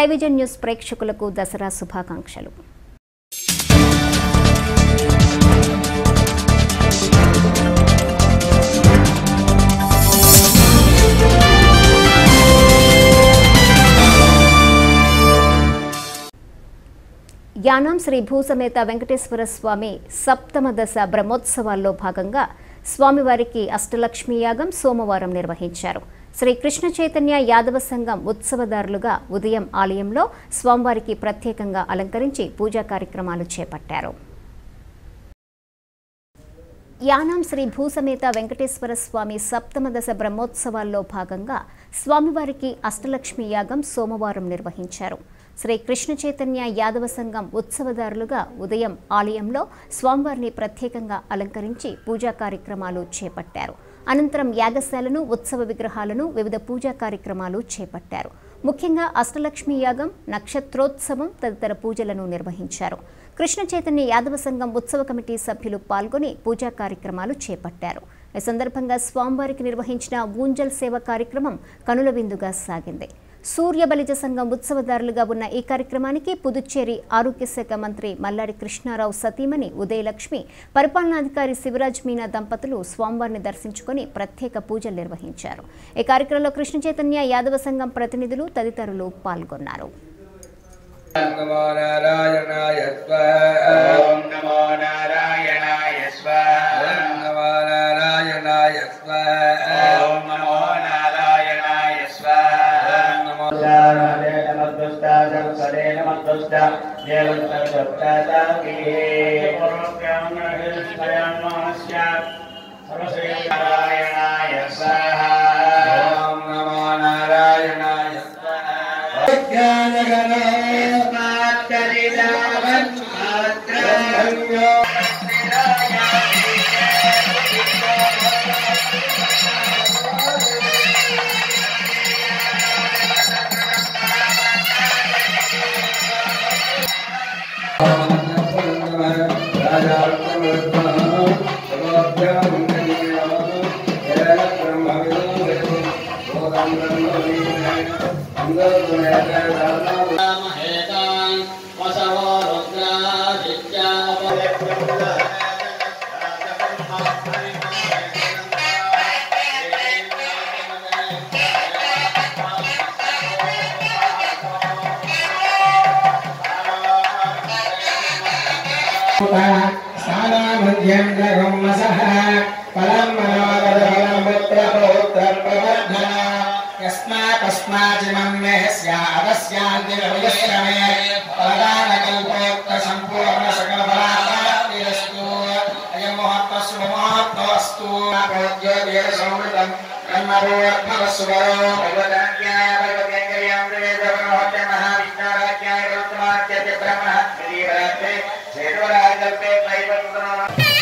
Sky vision news ప్రేక్షకులకు దసరా శుభాకాంక్షలు యానాం శ్రీ భూసమేత వెంకటేశ్వర స్వామి సప్తమ దశ బ్రహ్మోత్సవాల్లో భాగంగా స్వామివారికి అష్టలక్ష్మి యాగం సోమవారం నిర్వహించారు శ్రీ కృష్ణ చైతన్య యాదవ సంఘం ఉత్సవదారులుగా ఉదయం ఆలయంలో స్వామివారికి ప్రత్యేకంగా అలంకరించి పూజా కార్యక్రమాలు చేపట్టారు యానాం శ్రీ భూసమేత వెంకటేశ్వర స్వామి సప్తమ దశ బ్రహ్మోత్సవాల్లో భాగంగా స్వామివారికి అష్టలక్ష్మి యాగం సోమవారం నిర్వహించారు శ్రీ కృష్ణ చైతన్య యాదవ సంఘం ఉత్సవదారులుగా ఉదయం ఆలయంలో స్వామివారిని ప్రత్యేకంగా అలంకరించి పూజా కార్యక్రమాలు చేపట్టారు అనంతరం యాగశాలను ఉత్సవ విగ్రహాలను వివిధ పూజా కార్యక్రమాలు చేపట్టారు ముఖ్యంగా అష్టలక్ష్మి యాగం నక్షత్రోత్సవం తదితర పూజలను నిర్వహించారు కృష్ణ చైతన్య యాదవ సంఘం ఉత్సవ కమిటీ సభ్యులు పాల్గొని పూజా కార్యక్రమాలు చేపట్టారు ఈ సందర్భంగా స్వామివారికి నిర్వహించిన ఊంజల్ సేవ కార్యక్రమం కనుల విందుగా సాగింది సూర్య బలిజ సంఘం ఉత్సవదారులుగా ఉన్న ఈ కార్యక్రమానికి పుదుచ్చేరి ఆరోగ్య శాఖ మంత్రి మల్లాడి కృష్ణారావు సతీమణి ఉదయలక్ష్మి పరిపాలనాధికారి శివరాజ్ మీనా దంపతులు స్వామివారిని దర్శించుకొని ప్రత్యేక పూజలు నిర్వహించారు ఈ కార్యక్రమంలో కృష్ణ చైతన్య యాదవ సంఘం ప్రతినిధులు తదితరులు పాల్గొన్నారు నమో నారాయణాయ ఓం నమో నారాయణాయ స్వాహ ఓం నమో నారాయణాయ ఓం నమో నారాయణాయ స్వాహ నమో నారాయణాయ స్వాహ ఓం నమో నారాయణాయ स्थानामध्यं जगम्मसः फलं मनोदरफलमुत्रपौत्रप्रवर्धन यस्माकस्माचिमं मे स्यादस्यान्तिरवयश्रमे फलदानकल्पोक्तसम्पूर्णसकलफलाप्राप्तिरस्तु अयं मुहूर्तः शुभमुहूर्तोऽस्तु प्रोद्योतिरसंवृतम् ब्रह्मपूर्णवस्वरो भगवदाज्ञाय भगवद्गङ्गर्यां प्रवेशवनोहत्य महाविष्णाराज्ञाय गौतमाख्यते ब्रह्मः श्रीरात्रे शेषवराजल्पे त्रैवन्द्रो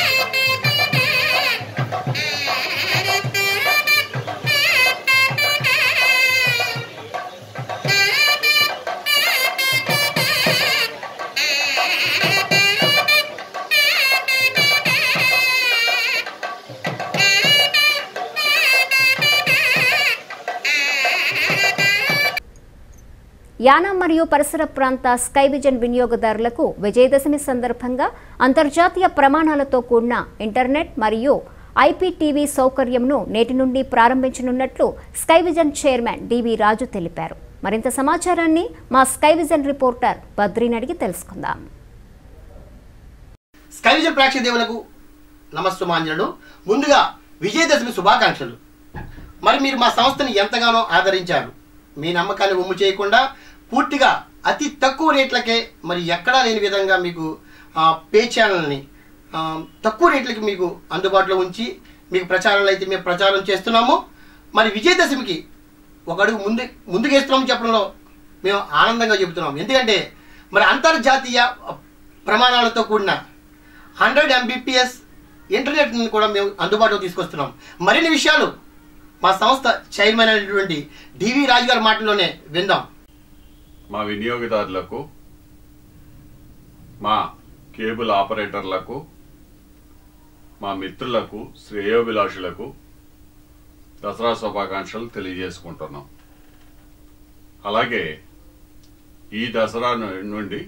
యానా మరియు పరిసర ప్రాంత స్కై విజన్ వినియోగదారులకు విజయదశమి సందర్భంగా అంతర్జాతీయ ప్రమాణాలతో కూడిన ఇంటర్నెట్ మరియు ఐపీటీవీ సౌకర్యంను నేటి నుండి ప్రారంభించనున్నట్లు sky vision chairman DV Raju తెలిపారు మరింత సమాచారాన్ని మా స్కై విజన్ రిపోర్టర్ బద్రీని అడిగి తెలుసుకుందాం స్కైవిజన్ ప్రేక్షక దేవులకు నమస్సుమాంజనులు ముందుగా విజయదశమి శుభాకాంక్షలు మరి మీరు మా సంస్థని ఎంతగానో ఆదరించారు మీ నమ్మకాన్ని ఉమ్ము చేయకుండా పూర్తిగా అతి తక్కువ రేట్లకే మరి ఎక్కడా లేని విధంగా మీకు ఆ, పే ఛానల్ని ఆ, తక్కువ రేట్లకి మీకు అందుబాటులో ఉంచి మీకు ప్రచారాలు అయితే మేము ప్రచారం చేస్తున్నాము మరి విజయదశమికి ఒక అడుగు ముందు ముందుకేస్తున్నాము చెప్పడంలో మేము ఆనందంగా చెబుతున్నాం ఎందుకంటే మరి అంతర్జాతీయ ప్రమాణాలతో కూడిన హండ్రెడ్ ఎంబీపీఎస్ ఇంటర్నెట్ని కూడా మేము అందుబాటులో తీసుకొస్తున్నాం మరిన్ని విషయాలు మా సంస్థ చైర్మన్ అయినటువంటి డివి రాజు గారి మాటల్లోనే విందాం మా వినియోగదారులకు మా కేబుల్ ఆపరేటర్లకు మా మిత్రులకు శ్రేయోభిలాషులకు దసరా శుభాకాంక్షలు తెలియజేసుకుంటున్నాం అలాగే ఈ దసరా ను- నుండి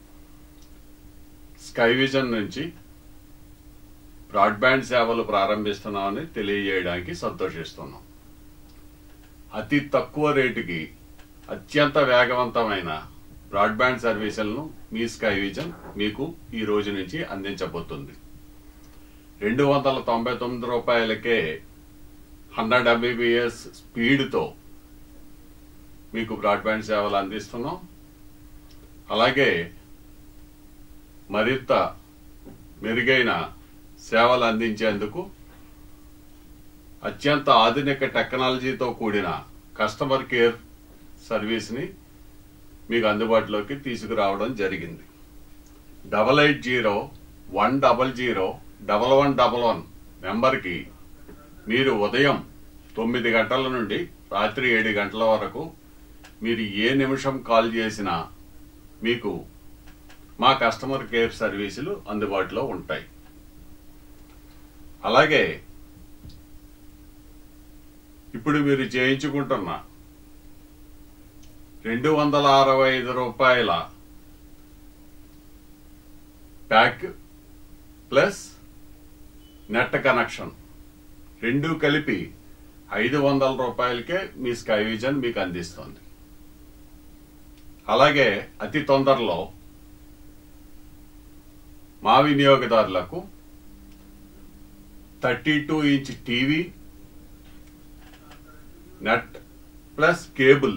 స్కై విజన్ నుంచి బ్రాడ్బ్యాండ్ సేవలు ప్రారంభిస్తున్నామని తెలియజేయడానికి సంతోషిస్తున్నాం అతి తక్కువ రేటుకి అత్యంత వేగవంతమైన బ్రాడ్బ్యాండ్ సర్వీసులను మీ స్కై విజన్ మీకు ఈ రోజు నుంచి అందించబోతుంది రెండు వందల తొంభై తొమ్మిది రూపాయలకే హండ్రెడ్ ఎంబీబీఎస్ స్పీడ్తో మీకు బ్రాడ్బ్యాండ్ సేవలు అందిస్తున్నాం అలాగే మరింత మెరుగైన సేవలు అందించేందుకు అత్యంత ఆధునిక టెక్నాలజీతో కూడిన కస్టమర్ కేర్ సర్వీస్ని మీకు అందుబాటులోకి తీసుకురావడం జరిగింది double eight zero one double zero double one double one నెంబర్కి మీరు ఉదయం తొమ్మిది గంటల నుండి రాత్రి ఏడు గంటల వరకు మీరు ఏ నిమిషం కాల్ చేసినా మీకు మా కస్టమర్ కేర్ సర్వీసులు అందుబాటులో ఉంటాయి అలాగే ఇప్పుడు మీరు చేయించుకుంటున్న రెండు వందల అరవై ఐదు రూపాయల ప్యాక్ ప్లస్ నెట్ కనెక్షన్ రెండు కలిపి ఐదు వందల రూపాయలకే మీ స్కై విజన్ మీకు అందిస్తుంది అలాగే అతి తొందరలో మా వినియోగదారులకు thirty two inch TV net plus cable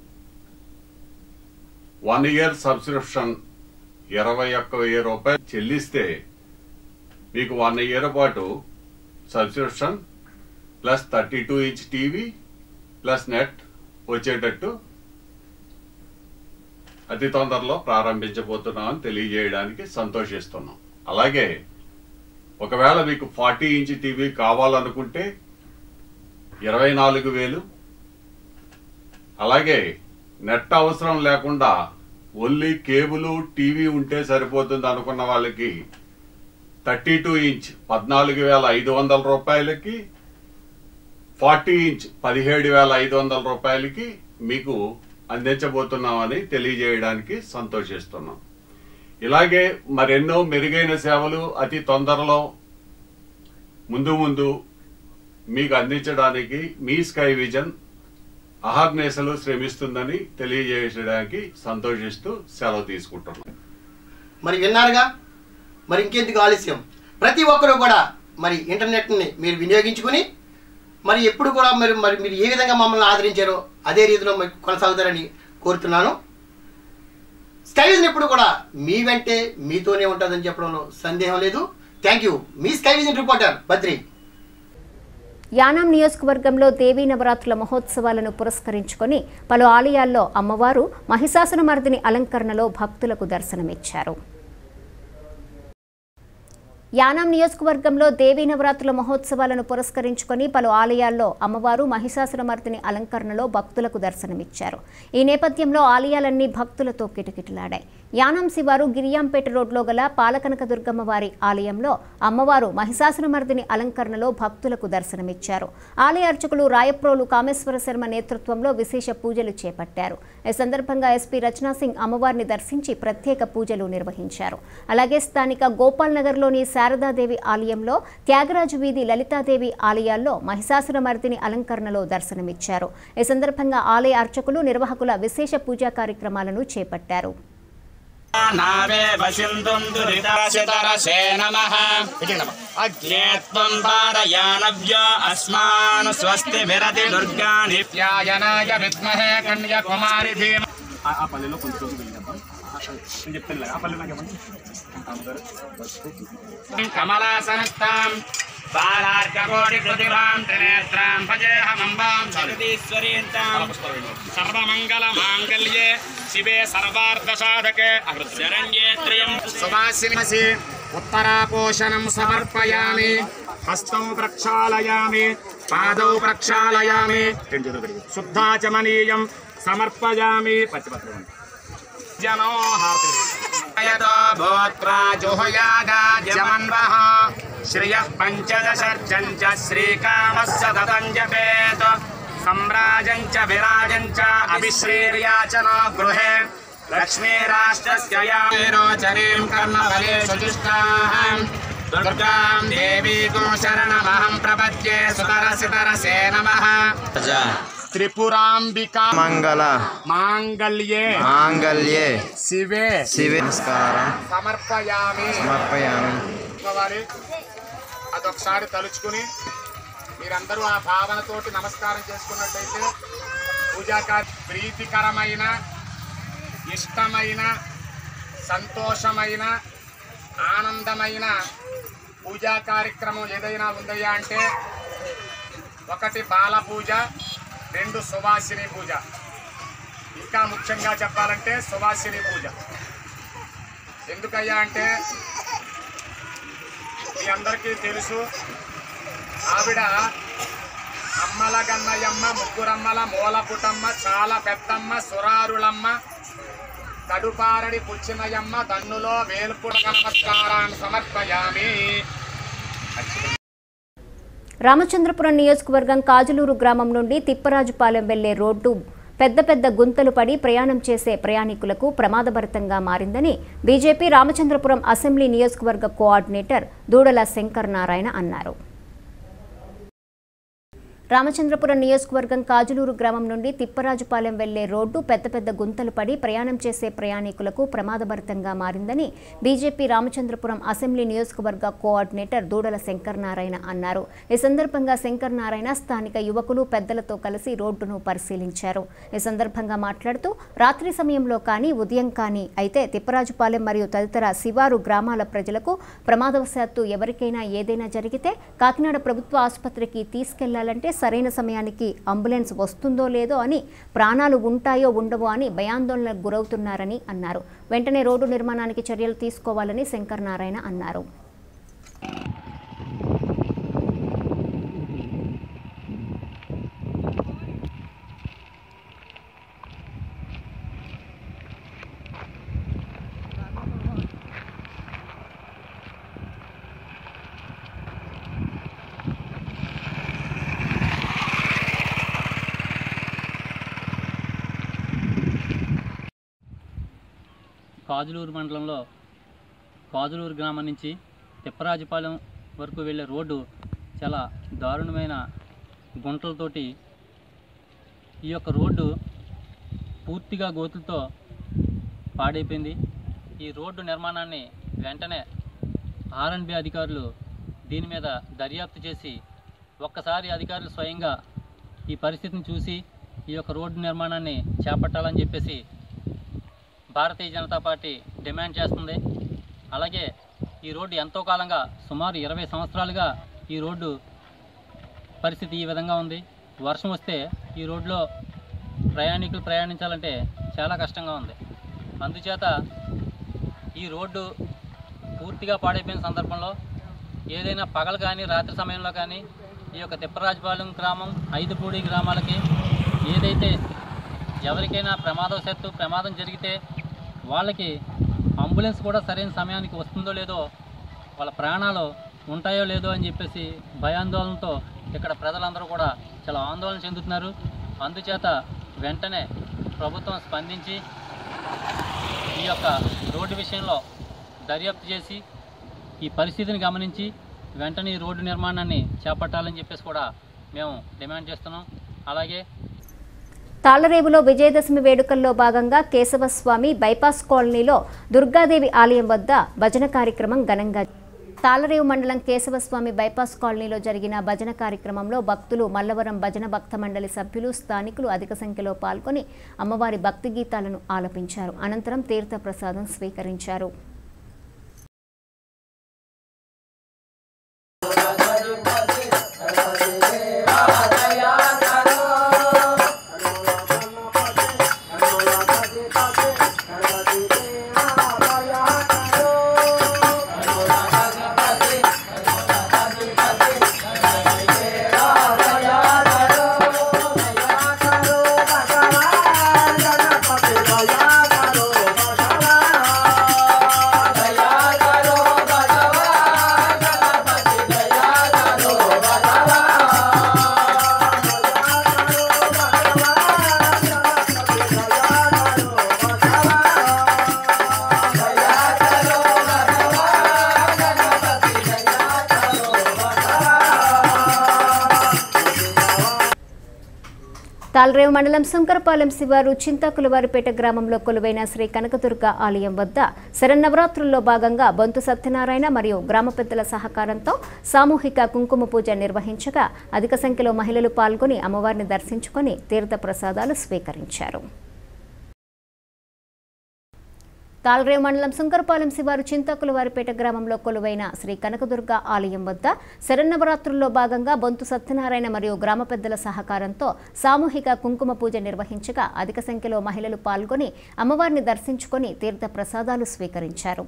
one year subscription ఇరవై ఒక్క వెయ్యి రూపాయలు చెల్లిస్తే మీకు వన్ ఇయర్ పాటు subscription plus thirty two inch TV plus net వచ్చేటట్టు అతి తొందరలో ప్రారంభించబోతున్నామని తెలియజేయడానికి సంతోషిస్తున్నాం అలాగే ఒకవేళ మీకు ఫార్టీ ఇంచ్ టీవీ కావాలనుకుంటే ఇరవై నాలుగు వేలు అలాగే నెట్ అవసరం లేకుండా ఓన్లీ కేబుల్ టీవీ ఉంటే సరిపోతుంది అనుకున్న వాళ్ళకి థర్టీ టూ ఇంచ్ పద్నాలుగు వేల ఐదు వందల రూపాయలకి ఫార్టీ ఇంచ్ పదిహేడు వేల ఐదు వందల రూపాయలకి మీకు అందించబోతున్నామని తెలియజేయడానికి సంతోషిస్తున్నాం ఇలాగే మరెన్నో మెరుగైన సేవలు అతి తొందరలో ముందు ముందు మీకు అందించడానికి మీ స్కై విజన్ అహర్నేసలు శ్రమిస్తుందని తెలియజేయడానికి సంతోషిస్తూ సెలవు తీసుకుంటున్నాం మరి విన్నారుగా మరి ఇంకెందుకు ఆలస్యం ప్రతి ఒక్కరూ కూడా మరి ఇంటర్నెట్ని మీరు వినియోగించుకుని మరి ఎప్పుడు కూడా మరి మరి మీరు ఏ విధంగా మమ్మల్ని ఆదరించారో అదే రీతిలో మరి కొనసాగుతారని కోరుతున్నాను స్కైవిజన్ ఎప్పుడు కూడా మీ వెంటే మీతోనే ఉంటుందని చెప్పడంలో సందేహం లేదు థ్యాంక్ యూ మీ స్కైవిజన్ రిపోర్టర్ బద్రి యానాం నియోజకవర్గంలో దేవీ నవరాత్రుల మహోత్సవాలను పురస్కరించుకొని పలు ఆలయాల్లో అమ్మవారు మహిషాసురమర్దిని అలంకరణలో భక్తులకు దర్శనమిచ్చారు యానాం నియోజకవర్గంలో దేవీ నవరాత్రుల మహోత్సవాలను పురస్కరించుకొని పలు ఆలయాల్లో అమ్మవారు మహిషాసురమర్దిని అలంకరణలో భక్తులకు దర్శనమిచ్చారు ఈ నేపథ్యంలో ఆలయాలన్నీ భక్తులతో కిటకిటలాడాయి యానాం శివారు గిరియాంపేట రోడ్లో గల పాలకనక దుర్గమ్మ వారి ఆలయంలో అమ్మవారు మహిషాసురమర్దిని అలంకరణలో భక్తులకు దర్శనమిచ్చారు ఆలయ అర్చకులు రాయప్రోలు కామేశ్వర శర్మ నేతృత్వంలో విశేష పూజలు చేపట్టారు ఈ సందర్భంగా ఎస్పీ రచనా సింగ్ అమ్మవారిని దర్శించి ప్రత్యేక పూజలు నిర్వహించారు అలాగే స్థానిక గోపాల్ నగర్లోని శారదాదేవి ఆలయంలో త్యాగరాజు వీధి లలితాదేవి ఆలయాల్లో మహిషాసురమర్దిని అలంకరణలో దర్శనమిచ్చారు ఈ సందర్భంగా ఆలయ అర్చకులు నిర్వాహకుల విశేష పూజా కార్యక్రమాలను చేపట్టారు నావే వసింతుం దురితాశితరసే నమః అగ్నే త్వం పారయానవ్య అస్మాన్ స్వస్తి విరతి దుర్గాని ప్యాయనాయ విద్మహే కన్యకుమారి ధీమ ఆ పల్లెలో కొంచెం వెళ్ళాం నేను చెప్తాను ఇలా, ఆ పల్లె నాకు ఏమన్నా కమలాసనస్తాం బాలార్కకోటి కృతివాం త్రినేత్రాం భజేహమంబాం జగదీశ్వరీంతాం సర్వమంగళ మాంగళ్యే శివే సర్వార్థ సాధకే శరణ్యే త్రయం సువాసినసి ఉత్తరాపోషణం సమర్పయామి హస్తౌ ప్రక్షాళయామి పాదౌ ప్రక్షాళయామి శుద్ధాచమనీయం సమర్పయామి పచ్చిపత్రం జనో హారతి భూత్వా జుహయాదాజమన్వః శ్రియః పంచదశర్చం చ శ్రీకామः సతతం జపేత్ సమ్రాజం చ విరాజం చ అభిశ్రీర్యాచన గృహే లక్ష్మీరాష్ట్రస్య రోచరీం కర్మఫలేషు జిష్టాః దుర్గాం దేవీకం శరణమహం ప్రపద్యే సుతరసితరసే నమః త్రిపురాంబికా మంగళ మాంగళ్యే మాంగళ్యే శివే శివే నమస్కారం సమర్పయామి సమర్పయామి వారి అదొకసారి తలుచుకుని మీరందరూ ఆ భావనతోటి నమస్కారం చేసుకున్నట్టయితే పూజాకా ప్రీతికరమైన ఇష్టమైన సంతోషమైన ఆనందమైన పూజా కార్యక్రమం ఏదైనా ఉందయ్యా అంటే ఒకటి బాల పూజ రెండు సువాసిని పూజ ఇంకా ముఖ్యంగా చెప్పాలంటే సువాసిని పూజ ఎందుకయ్యా అంటే మీ అందరికీ తెలుసు ఆవిడ అమ్మల గన్నయ్యమ్మ ముగ్గురమ్మల మూలపుటమ్మ చాలా పెద్దమ్మ సురారులమ్మ కడుపారడి పుచ్చినయమ్మ దన్నులో వేల్పుడ నమస్కారాన్ని సమర్పయామి రామచంద్రపురం నియోజకవర్గం కాజులూరు గ్రామం నుండి తిప్పరాజుపాలెం వెళ్లే రోడ్డు పెద్ద పెద్ద గుంతలు పడి ప్రయాణం చేసే ప్రయాణికులకు ప్రమాదభరితంగా మారిందని బీజేపీ రామచంద్రపురం అసెంబ్లీ నియోజకవర్గ కోఆర్డినేటర్ దూడల శంకర్ నారాయణ అన్నారు రామచంద్రపురం నియోజకవర్గం కాజులూరు గ్రామం నుండి తిప్పరాజుపాలెం వెళ్లే రోడ్డు పెద్ద పెద్ద గుంతలు పడి ప్రయాణం చేసే ప్రయాణికులకు ప్రమాదభరితంగా మారిందని బీజేపీ రామచంద్రపురం అసెంబ్లీ నియోజకవర్గ కోఆర్డినేటర్ దూడల శంకర్ నారాయణ అన్నారు ఈ సందర్భంగా శంకర్ నారాయణ స్థానిక యువకులు పెద్దలతో కలిసి రోడ్డును పరిశీలించారు ఈ సందర్భంగా మాట్లాడుతూ రాత్రి సమయంలో కానీ ఉదయం కానీ అయితే తిప్పరాజుపాలెం మరియు తదితర శివారు గ్రామాల ప్రజలకు ప్రమాదవశాత్తు ఎవరికైనా ఏదైనా జరిగితే కాకినాడ ప్రభుత్వ ఆసుపత్రికి తీసుకెళ్లాలంటే సరైన సమయానికి అంబులెన్స్ వస్తుందో లేదో అని ప్రాణాలు ఉంటాయో ఉండవో అని భయాందోళనకు గురవుతున్నారని అన్నారు వెంటనే రోడ్డు నిర్మాణానికి చర్యలు తీసుకోవాలని శంకర్ నారాయణ అన్నారు కాజులూరు మండలంలో కాజులూరు గ్రామం నుంచి తిప్పరాజుపాలెం వరకు వెళ్ళే రోడ్డు చాలా దారుణమైన గుంటలతోటి ఈ యొక్క రోడ్డు పూర్తిగా గోతులతో పాడైపోయింది ఈ రోడ్డు నిర్మాణాన్ని వెంటనే ఆర్ఎన్బి అధికారులు దీని మీద దర్యాప్తు చేసి ఒక్కసారి అధికారులు స్వయంగా ఈ పరిస్థితిని చూసి ఈ యొక్క రోడ్డు నిర్మాణాన్ని చేపట్టాలని చెప్పేసి భారతీయ జనతా పార్టీ డిమాండ్ చేస్తుంది అలాగే ఈ రోడ్డు ఎంతో కాలంగా సుమారు ఇరవై సంవత్సరాలుగా ఈ రోడ్డు పరిస్థితి ఈ విధంగా ఉంది వర్షం వస్తే ఈ రోడ్లో ప్రయాణికులు ప్రయాణించాలంటే చాలా కష్టంగా ఉంది అందుచేత ఈ రోడ్డు పూర్తిగా పాడైపోయిన సందర్భంలో ఏదైనా పగలు కానీ రాత్రి సమయంలో కానీ ఈ యొక్క తిప్పరాజపాలెం గ్రామం ఐదుపూడి గ్రామాలకి ఏదైతే ఎవరికైనా ప్రమాదవశాత్తు ప్రమాదం జరిగితే వాళ్ళకి అంబులెన్స్ కూడా సరైన సమయానికి వస్తుందో లేదో వాళ్ళ ప్రాణాలు ఉంటాయో లేదో అని చెప్పేసి భయాందోళనతో ఇక్కడ ప్రజలందరూ కూడా చాలా ఆందోళన చెందుతున్నారు అందుచేత వెంటనే ప్రభుత్వం స్పందించి ఈ యొక్క రోడ్డు విషయంలో దర్యాప్తు చేసి ఈ పరిస్థితిని గమనించి వెంటనే ఈ రోడ్డు నిర్మాణాన్ని చేపట్టాలని చెప్పేసి కూడా మేము డిమాండ్ చేస్తున్నాం అలాగే తాళ్లరేవులో విజయదశమి వేడుకల్లో భాగంగా కేశవస్వామి బైపాస్ కాలనీలో దుర్గాదేవి ఆలయం వద్ద భజన కార్యక్రమం ఘనంగా తాళ్లరేవు మండలం కేశవస్వామి బైపాస్ కాలనీలో జరిగిన భజన కార్యక్రమంలో భక్తులు మల్లవరం భజన భక్త మండలి సభ్యులు స్థానికులు అధిక సంఖ్యలో పాల్గొని అమ్మవారి భక్తి గీతాలను ఆలపించారు అనంతరం తీర్థ ప్రసాదం స్వీకరించారు Thank you. తాల్రేవు మండలం సుంకరపాలెం శివారు చింతాకులవారిపేట గ్రామంలో కొలువైన శ్రీ కనకదుర్గ ఆలయం వద్ద శరన్నవరాత్రుల్లో భాగంగా బొంతు సత్యనారాయణ మరియు గ్రామ పెద్దల సహకారంతో సామూహిక కుంకుమ పూజ నిర్వహించగా అధిక సంఖ్యలో మహిళలు పాల్గొని అమ్మవారిని దర్శించుకొని తీర్థ ప్రసాదాలు స్వీకరించారు తాల్రేవు మండలం సుంకరపాలెం శివారు చింతాకులవారిపేట గ్రామంలో కొలువైన శ్రీ కనకదుర్గ ఆలయం వద్ద శరన్నవరాత్రుల్లో భాగంగా బొంతు సత్యనారాయణ మరియు గ్రామ పెద్దల సహకారంతో సామూహిక కుంకుమ పూజ నిర్వహించగా అధిక సంఖ్యలో మహిళలు పాల్గొని అమ్మవారిని దర్శించుకొని తీర్థ ప్రసాదాలు స్వీకరించారు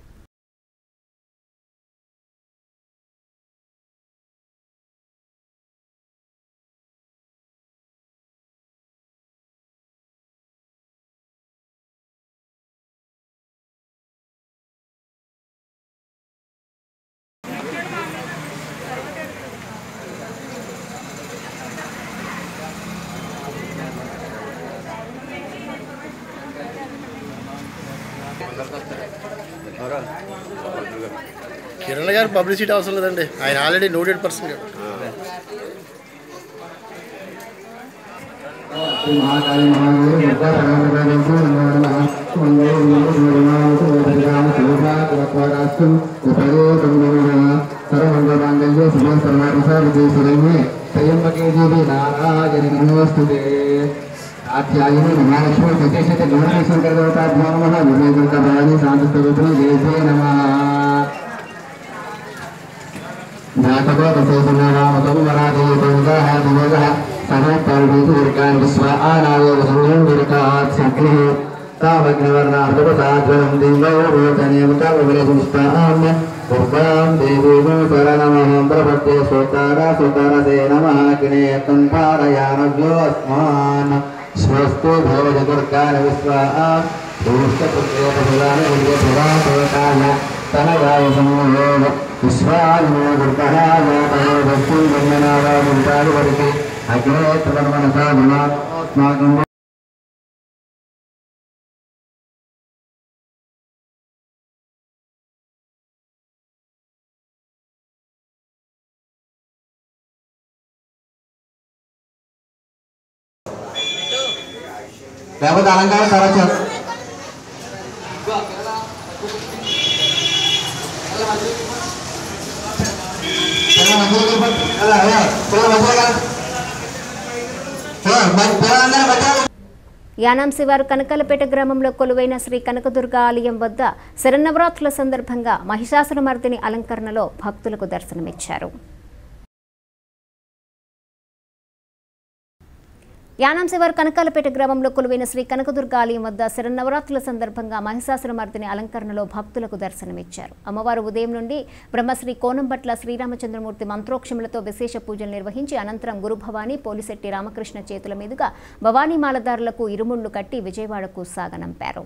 కిరణ్ గారు పబ్లిసిటీ అవసరం లేదండి ఆయన ఆల్రెడీ నోటెడ్ పర్సన్ గారు ఆధ్యాయుని మహాలక్ష్మి ప్రతిష్ఠిత గౌరవేశ్వరదేవతాభ్యో నమ వివేకంకభాని శాంతిస్వరూపిణి దేవే నమ జ్ఞాతకో దశేతునామామతం వరాదేవతోగాః దివోగः సమోత్తర్వీతుర్గాన్ విశ్వ ఆనావేవ సంయోగిరకాత్ శక్తిः తామగ్నివర్ణార్ధపసాజ్వలం దివో రోచనేవ కవిరజుష్టాం పూర్వాం దేవీం శరణమహం ప్రపద్యే సోతార సుతరసే నమః కినేతం పారయానవ్యో అస్మాన్ స్వస్తి భోజదుర్గాన్ విశ్వ పురుషపుత్రేపదాన విద్యపురాతోకాయ తనయాయ సమూహేన విశ్వాయనో దుర్గహాయ తనో దక్షిణ గంగనారాముంటాడు వరికి అగ్రే త్రివర్మనసా గుణాత్మాకం లేకపోతే అలంకారం తర్వాత చేస్తాం పిల్లల మధ్యలో కలిపి- అలా, అలా, పిల్లల మధ్యలో కలిపి- ఏ, మరి పిల్లలందరూ మధ్యలో యానాం శివారు కనకాలపేట గ్రామంలో కొలువైన శ్రీ కనకదుర్గ ఆలయం వద్ద శరన్నవరాత్రుల సందర్భంగా మహిషాసురమర్దిని అలంకరణలో భక్తులకు దర్శనమిచ్చారు యానాం శివారు కనకాలపేట గ్రామంలో కొలువైన శ్రీ కనకదుర్గ ఆలయం వద్ద శరన్నవరాత్రుల సందర్భంగా మహిషాసురమర్దిని అలంకరణలో భక్తులకు దర్శనమిచ్చారు అమ్మవారు ఉదయం నుండి బ్రహ్మశ్రీ కోనంబట్ల శ్రీరామచంద్రమూర్తి మంత్రోక్షములతో విశేష పూజలు నిర్వహించి అనంతరం గురుభవాని పోలిశెట్టి రామకృష్ణ చేతుల మీదుగా భవానీ మాలదారులకు ఇరుముళ్లు కట్టి విజయవాడకు సాగనంపారు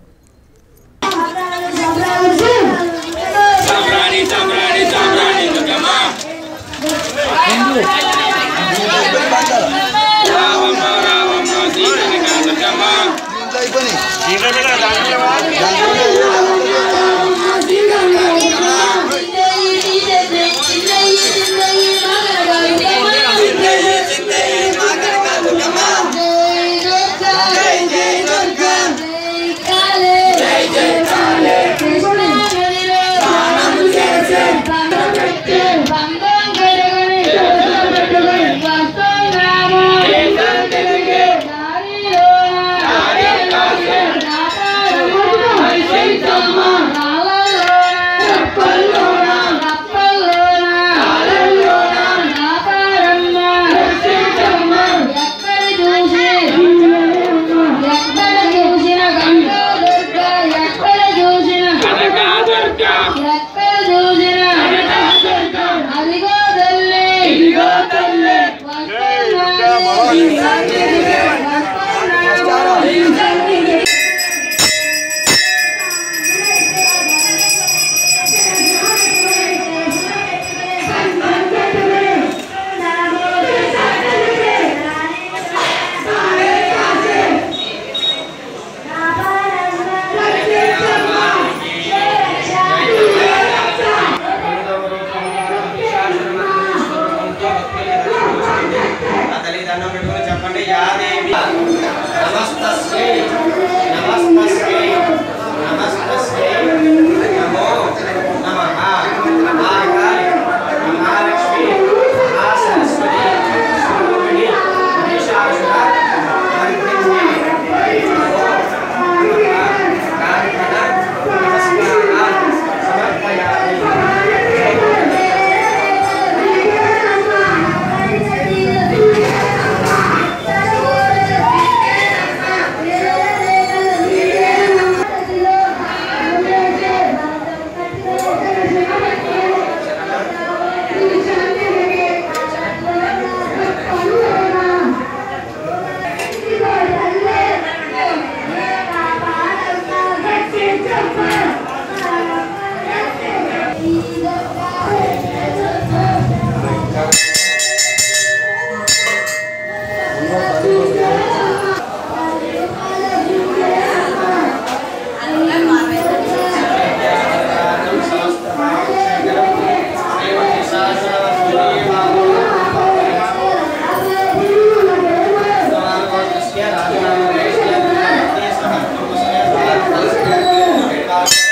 నారీ శ్రీరామ